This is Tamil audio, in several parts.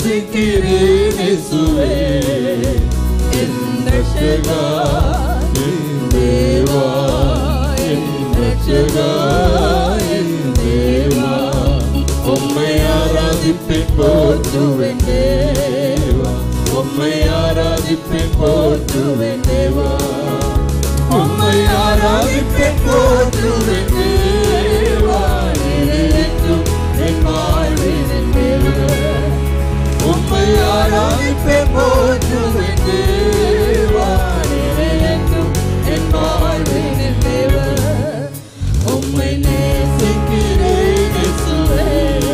நேசிக்கிறேன் இயேசுவே என் ரட்சகா என் தேவா என் ரட்சகா என் தேவா உம்மை ஆராதிப்பேன் போற்றுவேன் தேவா உம்மை ஆராதிப்பேன் போற்றுவேன் தேவா உம்மை ஆராதிப்பேன் போற்றுவேன் தேவா என்றும் என் வாழ்வின் தேவா உம்மை ஆராதிப்பேன் போற்றுவேன் தேவா என்றும் என் வாழ்வின் தேவா உம்மை நேசிக்கிறேன் இயேசுவே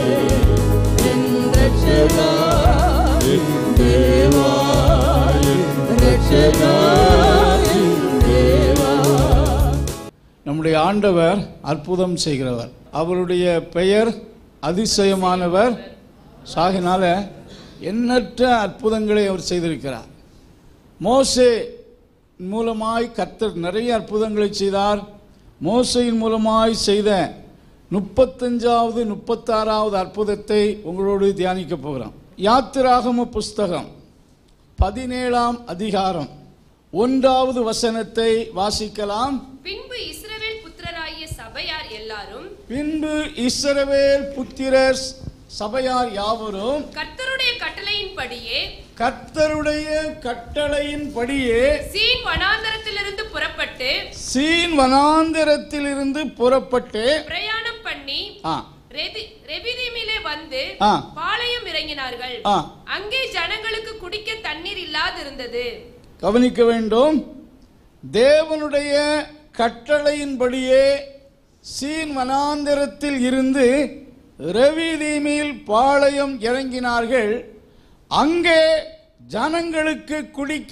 என் ரட்சகா என் தேவா என் ரட்சகா என் தேவா நம்முடைய ஆண்டவர் அற்புதம் செய்கிறவர் அவருடைய பெயர் அதிசயமானவர் சாகினால எண்ணற்ற அற்புதங்களை அவர் செய்திருக்கிறார் மோசே மூலமாய் கர்த்தர் நிறைய அற்புதங்களை செய்தார் மோசையின் மூலமாய் செய்த முப்பத்தஞ்சாவது முப்பத்தாறாவது அற்புதத்தை உங்களோடு தியானிக்க போகிறோம் யாத்திராகம புஸ்தகம் பதினேழாம் அதிகாரம் ஒன்றாவது வசனத்தை வாசிக்கலாம் பின்பு இஸ்ரவேல் புத்திரராகிய சபையார் எல்லாரும் பின்பு இஸ்ரவேல் புத்திரர் சபையார் யாவரும் கர்த்தருடைய கட்டளையின்படியே கர்த்தருடைய கட்டளையின்படியே சீன் வனாந்தரத்திலிருந்து புறப்பட்டு சீன் வனாந்திரத்திலிருந்து புறப்பட்டு பிரயாணம் பண்ணி ஆ ரெதி- ரெபிதீமிலே வந்து ஆ. பாளையம் இறங்கினார்கள் ஆ. அங்கே ஜனங்களுக்கு குடிக்க தண்ணீர் இல்லாதிருந்தது கவனிக்க வேண்டும் தேவனுடைய கட்டளையின்படியே சீன் வனாந்திரத்தில் இருந்து ரவிதீமில் பாளையம் இறங்கினார்கள் அங்கே ஜனங்களுக்கு குடிக்க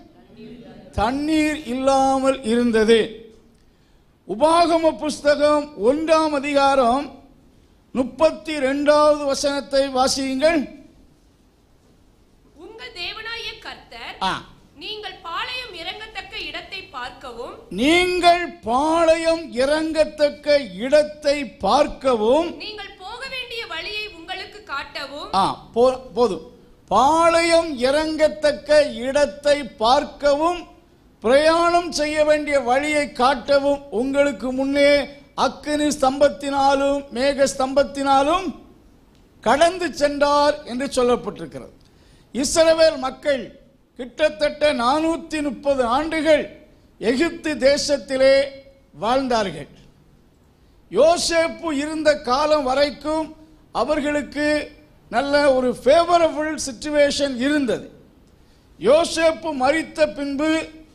தண்ணீர் இல்லாமல் இருந்தது உபாகம புஸ்தகம் ஒன்றாம் அதிகாரம் முப்பத்தி ரெண்டாவது வசனத்தை வாசியுங்கள் உங்கள் தேவனாகிய கர்த்தர் ஆ நீங்கள் பாளையம் இறங்கத்தக்க இடத்தை பார்க்கவும் நீங்கள் பாளையம் இறங்கத்தக்க இடத்தை பார்க்கவும் நீங்கள் போக வேண்டிய வழியை உங்களுக்கு காட்டவும் ஆ போ- போதும் பாளையம் இறங்கத்தக்க இடத்தை பார்க்கவும் பிரயாணம் செய்ய வேண்டிய வழியை காட்டவும் உங்களுக்கு முன்னே அக்கினி ஸ்தம்பத்தினாலும் மேக ஸ்தம்பத்தினாலும் கடந்து சென்றார் என்று சொல்லப்பட்டிருக்கிறது இஸ்ரவேல் மக்கள் கிட்டத்தட்ட நானூற்றி முப்பது ஆண்டுகள் எகிப்து தேசத்திலே வாழ்ந்தார்கள் யோசேப்பு இருந்த காலம் வரைக்கும் அவர்களுக்கு நல்ல ஒரு ஃபேவரபிள் சுச்சுவேஷன் இருந்தது யோசேப்பு மரித்த பின்பு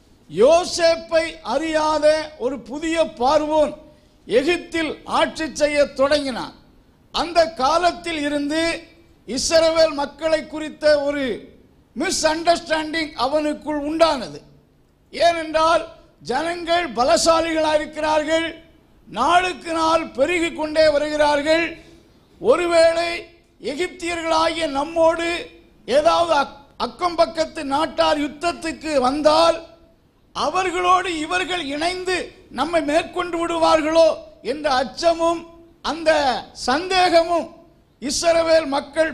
யோசேப்பை அறியாத ஒரு புதிய பார்வோன் எகிப்தில் ஆட்சி செய்ய தொடங்கினான் அந்த காலத்தில் இருந்து இஸ்ரவேல் மக்களை குறித்த ஒரு மிஸ் அண்டர்ஸ்டாண்டிங் அவனுக்குள் உண்டானது ஏனென்றால் ஜனங்கள் பலசாலிகளாக இருக்கிறார்கள் நாளுக்கு நாள் பெருகி கொண்டே வருகிறார்கள் ஒருவேளை எகிப்தியர்களாகிய நம்மோடு ஏதாவது அக்- அக்கம் பக்கத்து நாட்டார் யுத்தத்துக்கு வந்தால் அவர்களோடு இவர்கள் இணைந்து நம்மை மேற்கொண்டு விடுவார்களோ என்ற அச்சமும் அந்த சந்தேகமும் இஸ்ரவேல் மக்கள்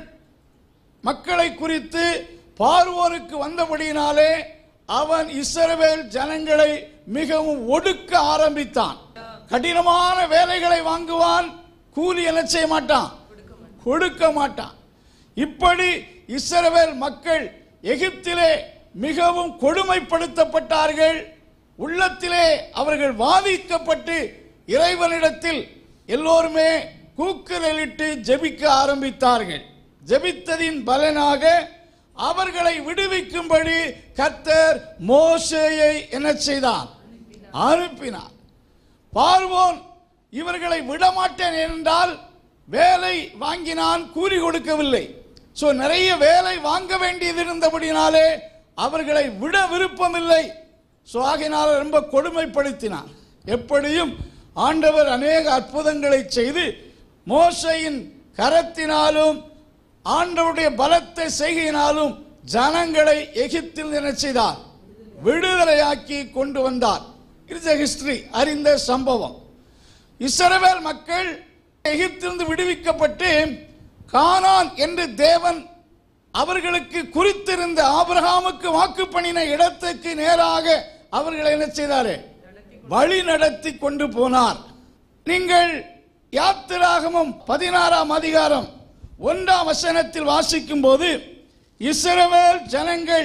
மக்களை குறித்து பார்வோனுக்கு வந்தபடியினாலே அவன் இஸ்ரவேல் ஜனங்களை மிகவும் ஒடுக்க ஆரம்பித்தான் கடினமான வேலைகளை வாங்குவான் கூலி என்ன செய்ய மாட்டான் கொடுக்க மாட்டான் இப்படி இஸ்ரவேல் மக்கள் எகிப்திலே மிகவும் கொடுமைப்படுத்தப்பட்டார்கள் உள்ளத்திலே அவர்கள் வாதிக்கப்பட்டு இறைவனிடத்தில் எல்லோருமே கூக்குரலிட்டு ஜெபிக்க ஆரம்பித்தார்கள் ஜெபித்ததின் பலனாக அவர்களை விடுவிக்கும்படி கர்த்தர் மோசேயை என்ன செய்தான் அனுப்பினார் பார்வோன் இவர்களை விடமாட்டேன் என்றால் வேலை வாங்கினான் கூலி கொடுக்கவில்லை சோ நிறைய வேலை வாங்க வேண்டியது இருந்தபடினாலே அவர்களை விட விருப்பமில்லை சோ ஆகையினால ரொம்ப கொடுமைப்படுத்தினான் எப்படியும் ஆண்டவர் அநேக அற்புதங்களை செய்து மோசையின் கரத்தினாலும் ஆண்டவருடைய பலத்தை செய்கையினாலும் ஜனங்களை எகிப்தில் என்ன செய்தார் விடுதலையாக்கி கொண்டு வந்தார் இட்ஸ் ஹிஸ்டரி அறிந்த சம்பவம் இஸ்ரவேல் மக்கள் எகிப்திலிருந்து விடுவிக்கப்பட்டு கானான் என்று தேவன் அவர்களுக்கு குறித்திருந்த ஆபிரகாமுக்கு வாக்கு பண்ணின இடத்துக்கு நேராக அவர்களை என்ன செய்தாரு வழி நடத்தி கொண்டு போனார் நீங்கள் யாத்திராகமம் பதினாறாம் அதிகாரம் ஒன்றாம் வசனத்தில் வாசிக்கும் போது இஸ்ரவேல் ஜனங்கள்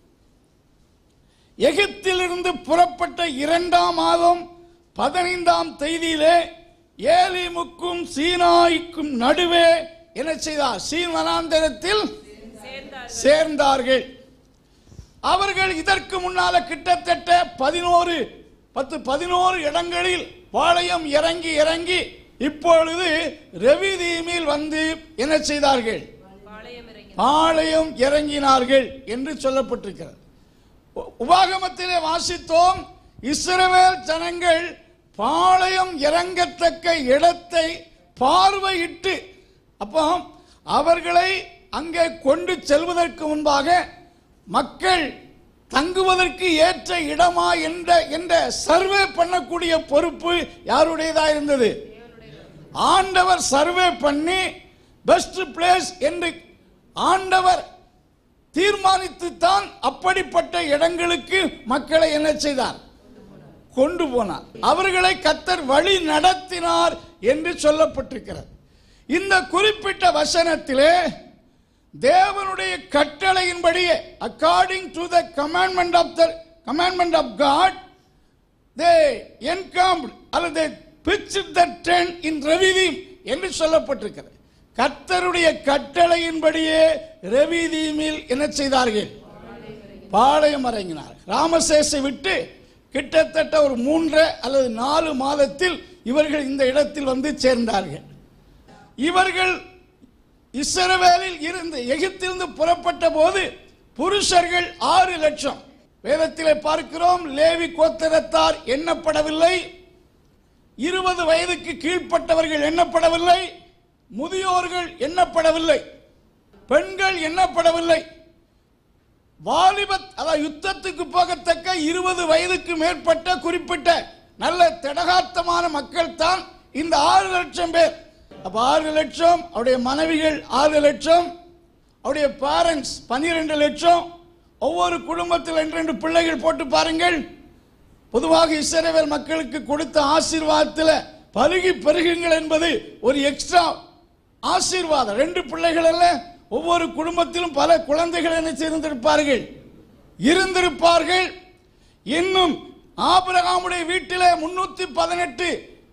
எகிப்திலிருந்து புறப்பட்ட இரண்டாம் மாதம் பதினைந்தாம் தேதியிலே ஏலிமுக்கும் சீனாய்க்கும் நடுவே என்ன செய்தார் சீன் வனாந்தரத்தில் சேர்ந்தார் சேர்ந்தார்கள் அவர்கள் இதற்கு முன்னால கிட்டத்தட்ட பதினோரு பத்து பதினோரு இடங்களில் பாளையம் இறங்கி இறங்கி இப்பொழுது ரவிதீமில் வந்து என்ன செய்தார்கள் பாளையம் இறங்கி பாளையம் இறங்கினார்கள் என்று சொல்லப்பட்டிருக்கிறது உ- உபாகமத்திலே வாசித்தோம் இஸ்ரவேல் ஜனங்கள் பாளையம் இறங்கத்தக்க இடத்தை பார்வையிட்டு அப்போ அவர்களை அங்கே கொண்டு செல்வதற்கு முன்பாக மக்கள் தங்குவதற்கு ஏற்ற இடமா என்ற என்ற சர்வே பண்ணக்கூடிய பொறுப்பு யாருடையதா இருந்தது ஆண்டவர் சர்வே பண்ணி பெஸ்ட் பிளேஸ் என்று ஆண்டவர் தீர்மானித்து தான் அப்படிப்பட்ட இடங்களுக்கு மக்களை என்ன செய்தார் கொண்டு போனார் அவர்களை கத்தர் வழி நடத்தினார் என்று சொல்லப்பட்டிருக்கிறது இந்த குறிப்பிட்ட வசனத்திலே தேவனுடைய கட்டளையின்படியே according to the commandment of the commandment of God they encamped அல்லது பிச் த டென் இன் ரவிதீம் என்று சொல்லப்பட்டிருக்கிறது கர்த்தருடைய கட்டளையின்படியே ரவிதீமில் என்ன செய்தார்கள் பாளையம் இறங்கினார் ராமசேசை விட்டு கிட்டத்தட்ட ஒரு மூன்று அல்லது நாலு மாதத்தில் இவர்கள் இந்த இடத்தில் வந்து சேர்ந்தார்கள் இவர்கள் இஸ்ரவேலில் இருந்து எகிப்திலிருந்து புறப்பட்ட போது புருஷர்கள் ஆறு லட்சம் வேதத்திலே பார்க்கிறோம் லேவி கோத்திரத்தார் எண்ணப்படவில்லை இருபது வயதுக்கு கீழ்ப்பட்டவர்கள் எண்ணப்படவில்லை முதியோர்கள் எண்ணப்படவில்லை பெண்கள் எண்ணப்படவில்லை வாலிபத் அதாவது யுத்தத்துக்கு போகத்தக்க இருபது வயதுக்கு மேற்பட்ட குறிப்பிட்ட நல்ல திடகாத்தமான மக்கள் தான் இந்த ஆறு லட்சம் பேர் அப்ப ஆறு லட்சம் அவருடைய மனைவிகள் ஆறு லட்சம் அவருடைய பேரண்ட்ஸ் பன்னிரெண்டு லட்சம் ஒவ்வொரு குடும்பத்தில் ரெண்டு ரெண்டு பிள்ளைகள் போட்டு பாருங்கள் பொதுவாக இஸ்ரவேல் மக்களுக்கு கொடுத்த ஆசீர்வாதத்தில் பருகி பெருகுங்கள் என்பது ஒரு எக்ஸ்ட்ரா ஆசீர்வாதம் ரெண்டு பிள்ளைகள் அல்ல ஒவ்வொரு குடும்பத்திலும் பல குழந்தைகள் என்ன செய்திருந்திருப்பார்கள் இருந்திருப்பார்கள் இன்னும் ஆபிரகாமுடைய வீட்டிலே முன்னூத்தி பதினெட்டு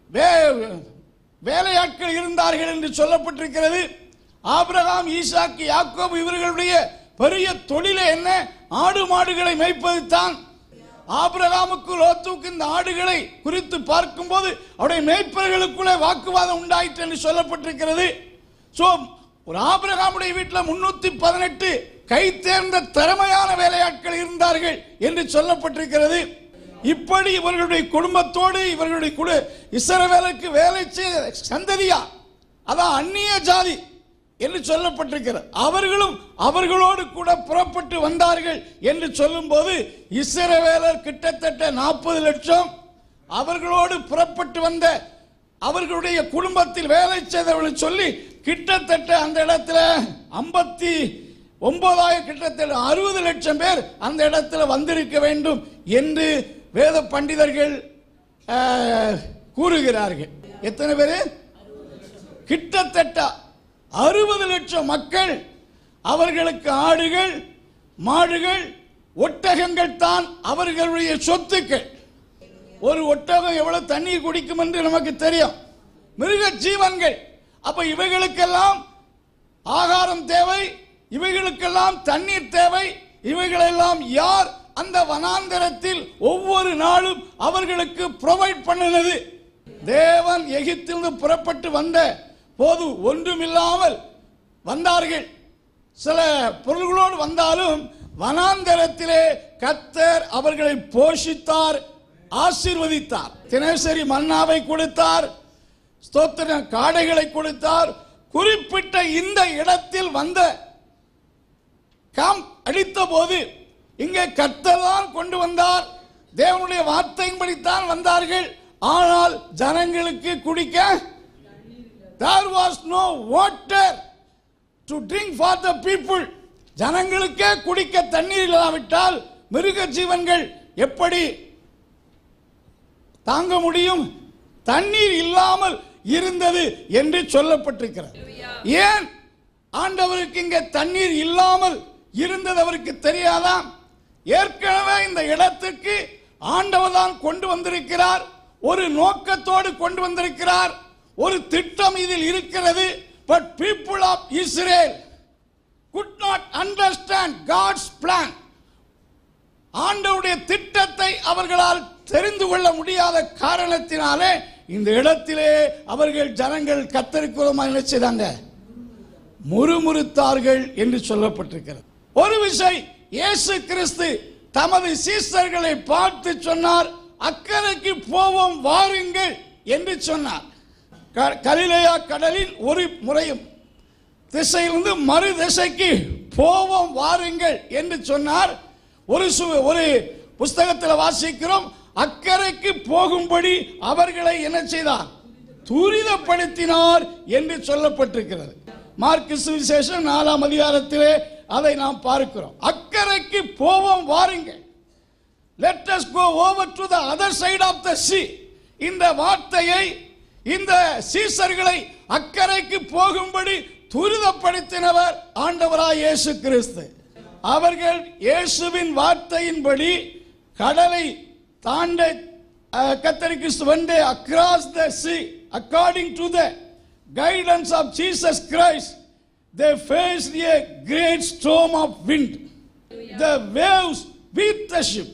வேலையாட்கள் இருந்தார்கள் என்று சொல்லப்பட்டிருக்கிறது ஆபிரகாம் ஈசாக்கு யாக்கோபு இவர்களுடைய பெரிய தொழிலே என்ன ஆடு மாடுகளை மேய்ப்பது தான் ஆபிரகாமுக்கு லோத்துக்கு இந்த ஆடுகளை குறித்து பார்க்கும்போது அவருடைய மேய்ப்பர்களுக்குள்ளே வாக்குவாதம் உண்டாயிற்று என்று சொல்லப்பட்டிருக்கிறது சோ ஒரு ஆபிரகாமுடைய வீட்டில் முன்னூத்தி பதினெட்டு கை தேர்ந்த திறமையான வேலையாட்கள் இருந்தார்கள் என்று சொல்லப்பட்டிருக்கிறது இப்படி இவர்களுடைய குடும்பத்தோடு இவர்களுடைய குடு இஸ்ரவேலுக்கு வேலை செய்த சந்ததியா அதான் அந்நிய ஜாதி என்று சொல்லப்பட்டிருக்கிறது அவர்களும் அவர்களோடு கூட புறப்பட்டு வந்தார்கள் என்று சொல்லும்போது இஸ்ரவேலர் கிட்டத்தட்ட நாற்பது லட்சம் அவர்களோடு புறப்பட்டு வந்த அவர்களுடைய குடும்பத்தில் வேலை செய்தவர்கள் சொல்லி கிட்டத்தட்ட அந்த இடத்துல ஐம்பத்தி ஒன்பதாயிரம் கிட்டத்தட்ட அறுபது லட்சம் பேர் அந்த இடத்துல வந்திருக்க வேண்டும் என்று வேத பண்டிதர்கள் ஆஹ், கூறுகிறார்கள் எத்தனை பேர் கிட்டத்தட்ட அறுபது லட்சம் மக்கள் அவர்களுக்கு ஆடுகள் மாடுகள் ஒட்டகங்கள் தான் அவர்களுடைய சொத்துக்கள் ஒரு ஒட்டகம் எவ்வளவு தண்ணீர் குடிக்கும் என்று நமக்கு தெரியும் மிருக ஜீவன்கள் அப்ப இவைகளுக்கெல்லாம் ஆகாரம் தேவை இவைகளுக்கெல்லாம் தண்ணீர் தேவை இவைகளெல்லாம் யார் அந்த வனாந்தரத்தில் ஒவ்வொரு நாளும் அவர்களுக்கு ப்ரொவைட் பண்ணினது தேவன் எகிப்திலிருந்து புறப்பட்டு வந்த போது ஒன்றுமில்லாமல் வந்தார்கள் சில பொருள்களோடு வந்தாலும் வனாந்தரத்திலே கத்தர் அவர்களை போஷித்தார் ஆசீர்வதித்தார் தினசரி மன்னாவை கொடுத்தார் ஸ்தோத்திர காடைகளை கொடுத்தார் குறிப்பிட்ட இந்த இடத்தில் வந்த காம் அடித்த போது இங்கே கர்த்தர்தான் கொண்டு வந்தார் தேவனுடைய வார்த்தையின்படித்தான் வந்தார்கள் ஆனால் ஜனங்களுக்கு குடிக்க there was no water to drink for the people ஜனங்களுக்கே குடிக்க தண்ணீர் இல்லாவிட்டால் மிருக ஜீவன்கள் எப்படி தாங்க முடியும் தண்ணீர் இல்லாமல் இருந்தது என்று சொல்லப்பட்டிருக்கிறது ஏன் ஆண்டவருக்கு இங்க தண்ணீர் இல்லாமல் இருந்தது அவருக்கு தெரியாதா ஏற்கனவே இந்த இடத்துக்கு ஆண்டவர் தான் கொண்டு வந்திருக்கிறார் ஒரு நோக்கத்தோடு கொண்டு வந்திருக்கிறார் ஒரு திட்டம் இதில் இருக்கிறது but people of Israel could not understand God's plan ஆண்டவருடைய திட்டத்தை அவர்களால் தெரிந்து கொள்ள முடியாத காரணத்தினாலே இந்த இடத்திலே அவர்கள் ஜனங்கள் கத்தரிக்குறமாக என்ன செய்தாங்க முறுமுறுத்தார்கள் என்று சொல்லப்பட்டிருக்கிறது ஒரு விஷயம் இயேசு கிறிஸ்து தமது சீசர்களை பார்த்து சொன்னார் அக்கறைக்கு போவோம் வாருங்கள் என்று சொன்னார் க- கலிலேயா கடலில் ஒரு முறையும் திசையிலிருந்து மறு திசைக்கு போவோம் வாருங்கள் என்று சொன்னார் ஒரு சு- ஒரு புஸ்தகத்தில் வாசிக்கிறோம் அக்கறைக்கு போகும்படி அவர்களை என்ன செய்தார் துரிதப்படுத்தினார் என்று சொல்லப்பட்டிருக்கிறது மார்க்கு சுவிசேஷம் நாலாம் அதிகாரத்திலே அதை நாம் பார்க்கிறோம் அக்கறைக்கு போவோம் வாருங்கள் let us go over to the other side of the sea இந்த வார்த்தையை இந்த சீசர்களை அக்கறைக்கு போகும்படி துரிதப்படுத்தினவர் ஆண்டவராய் இயேசு கிறிஸ்து அவர்கள் இயேசுவின் வார்த்தையின்படி கடலை தாண்ட அஹ், கர்த்தர் கிறிஸ்து வந்து across the sea according to the guidance of Jesus Christ they faced a great storm of wind the waves beat the ship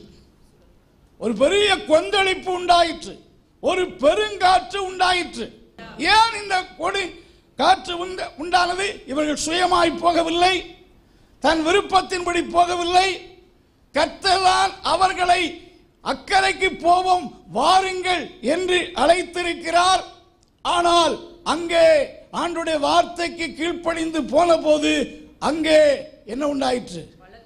ஒரு பெரிய கொந்தளிப்பு உண்டாயிற்று ஒரு பெருங்காற்று உண்டாயிற்று ஏன் இந்த கொடி காற்று உண்ட- உண்டானது இவர்கள் சுயமாய் போகவில்லை தன் விருப்பத்தின்படி போகவில்லை கர்த்தர்தான் அவர்களை அக்கறைக்கு போவோம் வாருங்கள் என்று அழைத்திருக்கிறார் ஆனால் அங்கே ஆண்டுடைய வார்த்தைக்கு கீழ்ப்படிந்து போன போது அங்கே என்ன உண்டாயிற்று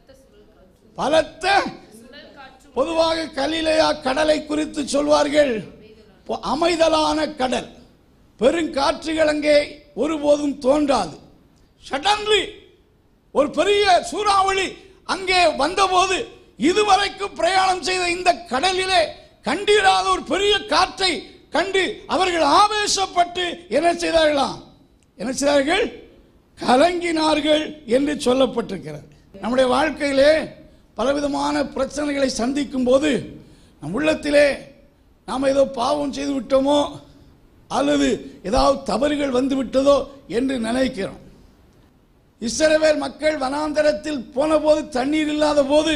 பலத்த பொதுவாக கலிலேயா கடலை குறித்து சொல்வார்கள் பொ- அமைதலான கடல் பெருங்காற்றுகள் அங்கே ஒருபோதும் தோன்றாது சடன்லி ஒரு பெரிய சூறாவளி அங்கே வந்தபோது இதுவரைக்கும் பிரயாணம் செய்த இந்த கடலிலே கண்டிராத ஒரு பெரிய காற்றை கண்டு அவர்கள் ஆவேசப்பட்டு என்ன செய்தார்களாம் என்ன செய்தார்கள் கலங்கினார்கள் என்று சொல்லப்பட்டிருக்கிறது நம்முடைய வாழ்க்கையிலே பலவிதமான பிரச்சனைகளை சந்திக்கும் போது நம் உள்ளத்திலே நாம் ஏதோ பாவம் செய்து விட்டோமோ அல்லது ஏதாவது தவறுகள் வந்து விட்டதோ என்று நினைக்கிறோம் இஸ்ரவேல் மக்கள் வனாந்தரத்தில் போன போது தண்ணீர் இல்லாத போது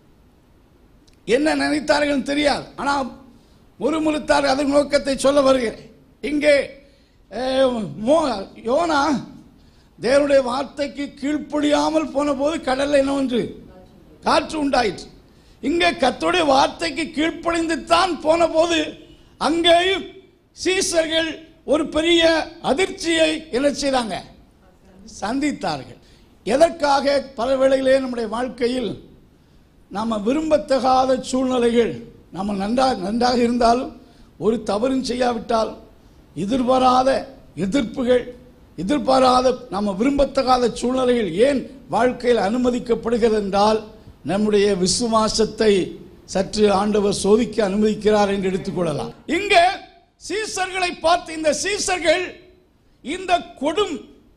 என்ன நினைத்தார்கள் தெரியாது ஆனால் முறுமுறுத்தார் அதன் நோக்கத்தை சொல்ல வருகிறேன் இங்கே அஹ், மோ- யோனா தேவனுடைய வார்த்தைக்கு கீழ்ப்படியாமல் போன போது கடல்ல என்ன ஒன்று காற்று உண்டாயிற்று இங்கே கர்த்தருடைய வார்த்தைக்கு கீழ்ப்படிந்து தான் போன போது அங்கேயும் சீசர்கள் ஒரு பெரிய அதிர்ச்சியை என்ன செய்தாங்க சந்தித்தார்கள் எதற்காக பல வேளையிலே நம்முடைய வாழ்க்கையில் நாம் விரும்பத்தகாத சூழ்நிலைகள் நம்ம நன்றாக நன்றாக இருந்தாலும் ஒரு தவறும் செய்யாவிட்டால் எதிர்பாராத எதிர்ப்புகள் எதிர்பாராத நம்ம விரும்பத்தகாத சூழ்நிலைகள் ஏன் வாழ்க்கையில் அனுமதிக்கப்படுகிறது என்றால் நம்முடைய விசுவாசத்தை சற்று ஆண்டவர் சோதிக்க அனுமதிக்கிறார் என்று எடுத்துக்கொள்ளலாம் இங்கே சீசர்களை பார்த்து இந்த சீசர்கள் இந்த கொடும்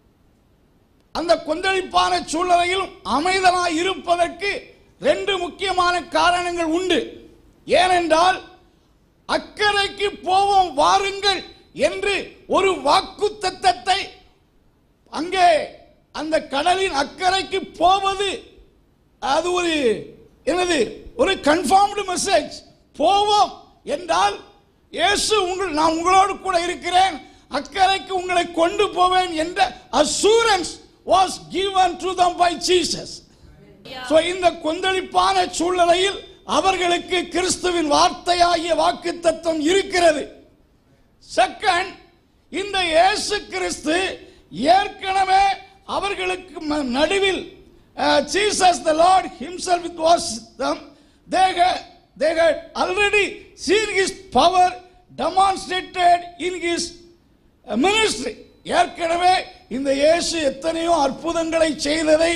அந்த கொந்தளிப்பான சூழ்நிலையிலும் அமைதலாய் இருப்பதற்கு ரெண்டு முக்கியமான காரணங்கள் உண்டு ஏனென்றால் அக்கறைக்கு போவோம் வாருங்கள் என்று ஒரு வாக்கு தத்தத்தை அங்கே அந்த கடலின் அக்கறைக்கு போவது அது ஒரு என்னது ஒரு கன்ஃபார்ம்டு மெசேஜ் போவோம் என்றால் இயேசு உங்கள் நான் உங்களோடு கூட இருக்கிறேன் அக்கறைக்கு உங்களை கொண்டு போவேன் என்ற assurance was given to them by Jesus So, இந்த கொந்தளிப்பான சூழ்நிலையில் அவர்களுக்கு கிறிஸ்துவின் வார்த்தையாகிய வாக்கு தத்துவம் இருக்கிறது செகண்ட் இந்த இயேசு கிறிஸ்து ஏற்கனவே அவர்களுக்கு ம- நடுவில் Jesus the Lord himself it was them they had, they had already seen his power demonstrated in his ministry ஏற்கனவே இந்த இயேசு எத்தனையோ அற்புதங்களை செய்ததை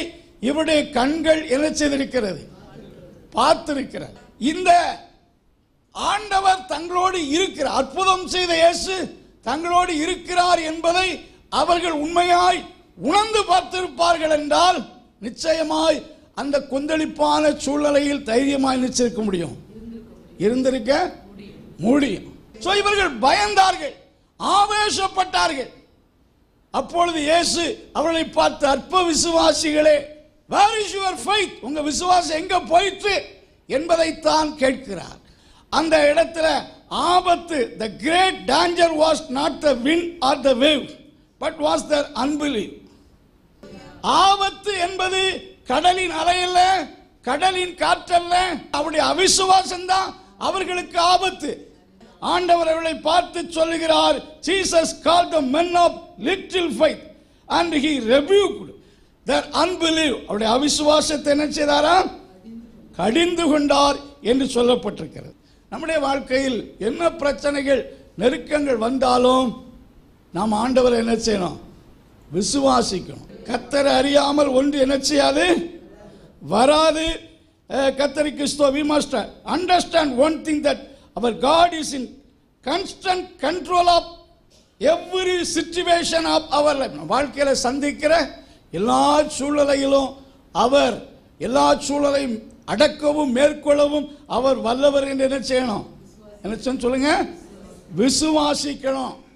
இவருடைய கண்கள் என்ன செய்திருக்கிறது பார்த்திருக்கிறார் இந்த ஆண்டவர் தங்களோடு இருக்கிறார் அற்புதம் செய்த இயேசு தங்களோடு இருக்கிறார் என்பதை அவர்கள் உண்மையாய் உணர்ந்து பார்த்திருப்பார்கள் என்றால் நிச்சயமாய் அந்த கொந்தளிப்பான சூழ்நிலையில் தைரியமாய் நிச்சயிக்க முடியும் இருந்திருக்க முடியும் சோ இவர்கள் பயந்தார்கள் ஆவேசப்பட்டார்கள் அப்பொழுது இயேசு அவர்களை பார்த்து அற்ப விசுவாசிகளே வேர் இஸ் யுவர் ஃபெய்த் உங்க விசுவாசம் எங்க போயிற்று என்பதைத்தான் கேட்கிறார் அந்த இடத்துல ஆபத்து the great danger was not the wind or the wave but was the unbelief ஆபத்து என்பது கடலின் அலையல்ல கடலின் காற்றல்ல அவருடைய அவிசுவாசம் தான் அவர்களுக்கு ஆபத்து ஆண்டவர் அவர்களை பார்த்து சொல்லுகிறார் Jesus call the men of little faith and he rebuked their unbelief அவருடைய அவிசுவாசத்தை என்ன செய்தாரா கடிந்து கொண்டார் என்று சொல்லப்பட்டிருக்கிறது நம்முடைய வாழ்க்கையில் என்ன பிரச்சனைகள் நெருக்கங்கள் வந்தாலும் நாம் ஆண்டவரை என்ன செய்யணும் விசுவாசிக்கணும் கத்தரை அறியாமல் ஒன்று என்ன செய்யாது வராது அஹ், கத்தருக்கு ஸ்தோ we must understand one thing that our God is in constant control of every situation of our life வாழ்க்கையில் சந்திக்கிற எல்லா சூழ்நிலையிலும் அவர் எல்லா சூழலையும் அடக்கவும் மேற்கொள்ளவும் அவர் வல்லவர் என்று என்ன செய்யணும் என்ன செய்யணும் சொல்லுங்க விசுவாசிக்கணும்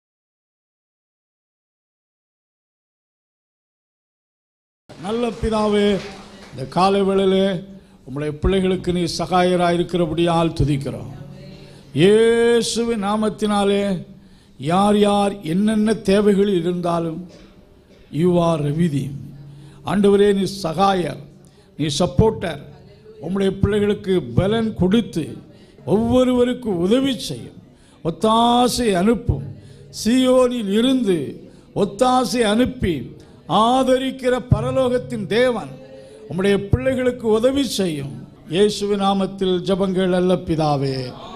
நல்ல பிதாவே இந்த காலை வேளையிலே உம்முடைய பிள்ளைகளுக்கு நீ சகாயராக இருக்கிறபடியால் துதிக்கிறோம் இயேசுவின் நாமத்தினாலே யார் யார் என்னென்ன தேவைகள் இருந்தாலும் யூ ஆர் ரெவிதி ஆண்டவரே நீ சகாயர் நீ சப்போர்ட்டர் உம்முடைய பிள்ளைகளுக்கு பலன் கொடுத்து ஒவ்வொருவருக்கும் உதவி செய்யும் ஒத்தாசை அனுப்பும் சியோனில் இருந்து ஒத்தாசை அனுப்பி ஆதரிக்கிற பரலோகத்தின் தேவன் உம்முடைய பிள்ளைகளுக்கு உதவி செய்யும் இயேசுவின் நாமத்தில் ஜெபங்கள் அல்ல பிதாவே